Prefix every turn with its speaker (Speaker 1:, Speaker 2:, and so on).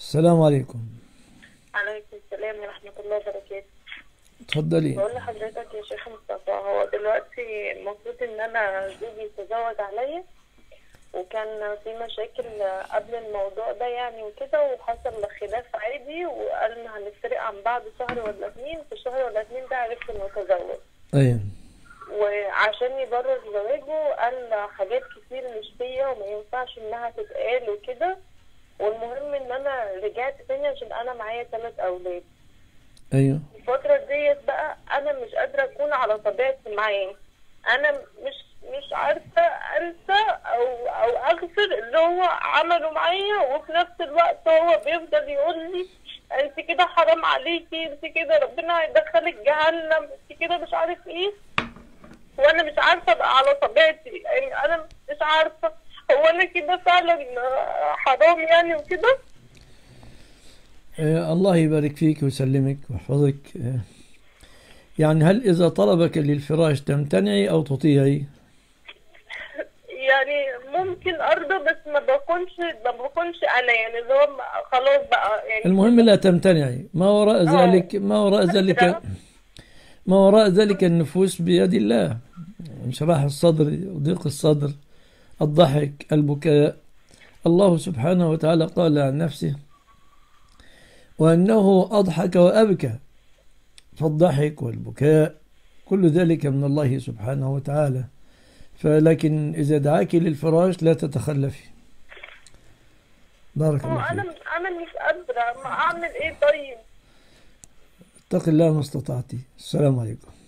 Speaker 1: السلام عليكم
Speaker 2: عليكم السلام ورحمة الله وبركاته
Speaker 1: تفضلي
Speaker 2: بقول لحضرتك يا شيخ مصطفى هو دلوقتي المفروض ان انا زوجي تزوج عليا وكان في مشاكل قبل الموضوع ده يعني وكده وحصل خلاف عادي وقال ان هنفترق عن بعض شهر ولا اتنين في الشهر ولا اتنين ده عرفت انه تزوج
Speaker 1: ايوه
Speaker 2: وعشان يبرر زواجه قال حاجات كتير مش فيا وما ينفعش انها تتقال وكده والمهم ان انا رجعت تاني عشان انا معايا ثلاث اولاد
Speaker 1: ايوه
Speaker 2: الفترة ديت بقى أنا مش قادرة أكون على طبيعتي معاه أنا مش مش عارفة أنسى أو أو أغفر اللي هو عمله معايا وفي نفس الوقت هو بيفضل يقول لي أنت كده حرام عليكي أنت كده ربنا هيدخلك جهنم أنت كده مش عارف إيه وأنا مش عارفة أبقى على طبيعتي يعني أنا مش عارفة هو أنا كده فعلا حرام يعني وكده
Speaker 1: آه، الله يبارك فيك ويسلمك ويحفظك آه، يعني هل إذا طلبك للفراش تمتنعي أو تطيعي
Speaker 2: يعني ممكن ارضى بس ما بكونش ما بكونش انا يعني اللي هو ما- خلاص بقى يعني
Speaker 1: المهم لا تمتنعي ما وراء
Speaker 2: آه.
Speaker 1: ذلك ما وراء ذلك ما وراء ذلك النفوس بيد الله انشراح الصدر وضيق الصدر الضحك البكاء الله سبحانه وتعالى قال عن نفسه وأنه أضحك وأبكى فالضحك والبكاء كل ذلك من الله سبحانه وتعالى فلكن إذا دعاك للفراش لا تتخلفي بارك
Speaker 2: هو
Speaker 1: الله
Speaker 2: انا
Speaker 1: فيك
Speaker 2: انا مش قادره ما اعمل ايه طيب
Speaker 1: اتق الله ما استطعتي السلام عليكم